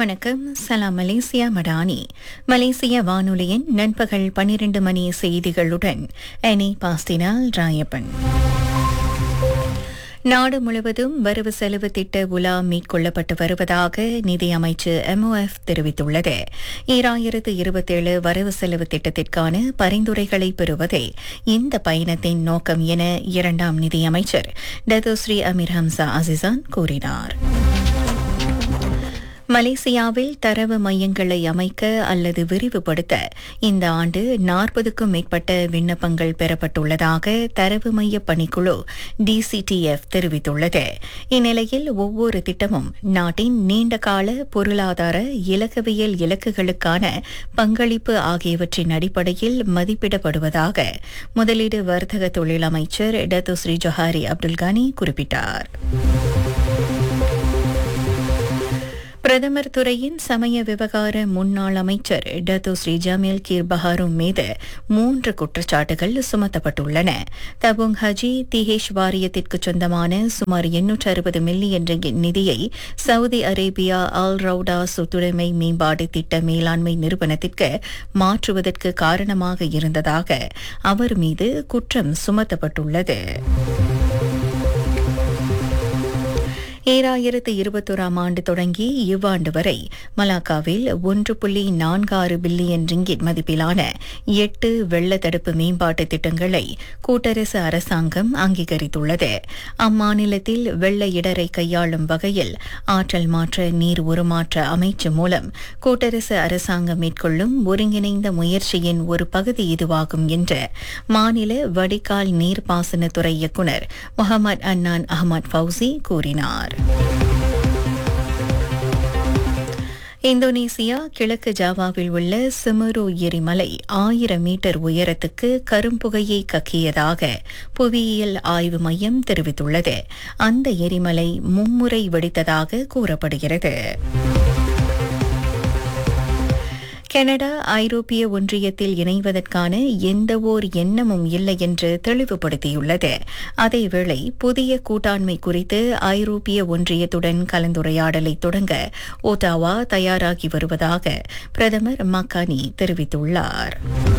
வணக்கம் சலாம் மலேசியா மடானி மலேசிய வானொலியின் நண்பகல் பன்னிரண்டு மணி செய்திகளுடன் எனி பாஸ்டினால் ராயப்பன் நாடு முழுவதும் வரவு செலவு திட்ட உலா மேற்கொள்ளப்பட்டு வருவதாக நிதி அமைச்சு எம்ஓஎஃப் தெரிவித்துள்ளது ஈராயிரத்து இருபத்தேழு வரவு செலவு திட்டத்திற்கான பரிந்துரைகளை பெறுவதே இந்த பயணத்தின் நோக்கம் என இரண்டாம் நிதியமைச்சர் டத்தோஸ்ரீ அமீர் ஹம்சா அசிசான் கூறினார் மலேசியாவில் தரவு மையங்களை அமைக்க அல்லது விரிவுபடுத்த இந்த ஆண்டு நாற்பதுக்கும் மேற்பட்ட விண்ணப்பங்கள் பெறப்பட்டுள்ளதாக தரவு மைய பணிக்குழு டிசிடிஎஃப் தெரிவித்துள்ளது இந்நிலையில் ஒவ்வொரு திட்டமும் நாட்டின் நீண்டகால பொருளாதார இலக்கவியல் இலக்குகளுக்கான பங்களிப்பு ஆகியவற்றின் அடிப்படையில் மதிப்பிடப்படுவதாக முதலீடு வர்த்தக தொழில் அமைச்சர் டத்துஸ்ரீ ஜொஹாரி அப்துல் கானி குறிப்பிட்டார் பிரதமர் துறையின் சமய விவகார முன்னாள் அமைச்சர் Datuk Seri Jamil Khir Baharom மீது மூன்று குற்றச்சாட்டுகள் சுமத்தப்பட்டுள்ளன தபுங் ஹஜி திஹேஷ் வாரியத்திற்கு சொந்தமான சுமார் எண்ணூற்று அறுபது மில்லியன் ரிங்கிட் நிதியை சவுதி அரேபியா அல் ரவுடா சொத்துடைமை மேம்பாடு திட்ட மேலாண்மை நிறுவனத்திற்கு மாற்றுவதற்கு காரணமாக இருந்ததாக அவர் மீது குற்றம் சுமத்தப்பட்டுள்ளது ஈராயிரத்து இருபத்தோராம் ஆண்டு தொடங்கி இவ்வாண்டு வரை மலாக்காவில் ஒன்று புள்ளி நான்காறு பில்லியன் ரிங்கிட் மதிப்பிலான எட்டு வெள்ள தடுப்பு மேம்பாட்டு திட்டங்களை கூட்டரசு அரசாங்கம் அங்கீகரித்துள்ளது அம்மாநிலத்தில் வெள்ள இடரை கையாளும் வகையில் ஆற்றல் மாற்ற நீர் உருமாற்ற அமைச்சு மூலம் கூட்டரசு அரசாங்கம் மேற்கொள்ளும் ஒருங்கிணைந்த முயற்சியின் ஒரு பகுதி இதுவாகும் என்று மாநில வடிகால் நீர்ப்பாசனத்துறை இயக்குநர் முகமது அன்னான் அகமது ஃபவுசி கூறினார் இந்தோனேசியா கிழக்கு ஜாவாவில் உள்ள சிமரு எரிமலை ஆயிரம் மீட்டர் உயரத்துக்கு கரும்புகையை கக்கியதாக புவியியல் ஆய்வு மையம் தெரிவித்துள்ளது அந்த எரிமலை மும்முறை வெடித்ததாக கூறப்படுகிறது கனடா ஐரோப்பிய ஒன்றியத்தில் இணைவதற்கான எந்தவோர் எண்ணமும் இல்லை என்று தெளிவுபடுத்தியுள்ளது அதேவேளை புதிய கூட்டாண்மை குறித்து ஐரோப்பிய ஒன்றியத்துடன் கலந்துரையாடலை தொடங்க ஓட்டாவா தயாராகி வருவதாக பிரதமர் மக்கானி தெரிவித்துள்ளார்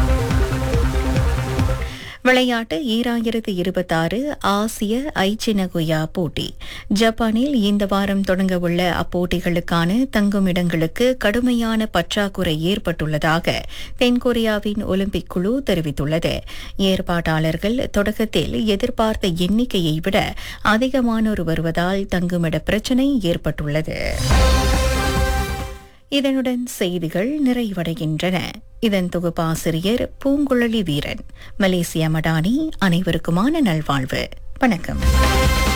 விளையாட்டு ஈராயிரத்து இருபத்தாறு ஆசிய ஐச்சினகுயா போட்டி ஜப்பானில் இந்த வாரம் தொடங்கவுள்ள அப்போட்டிகளுக்கான தங்குமிடங்களுக்கு கடுமையான பற்றாக்குறை ஏற்பட்டுள்ளதாக தென்கொரியாவின் ஒலிம்பிக் குழு தெரிவித்துள்ளது ஏற்பாட்டாளர்கள் தொடக்கத்தில் எதிர்பார்த்த எண்ணிக்கையை விட அதிகமானோர் வருவதால் தங்குமிட பிரச்சினை ஏற்பட்டுள்ளது இதனுடன் செய்திகள் நிறைவடைகின்றன இதன் தொகுப்பாசிரியர் பூங்குழலி வீரன் மலேசிய மடானி அனைவருக்குமான நல்வாழ்வு வணக்கம்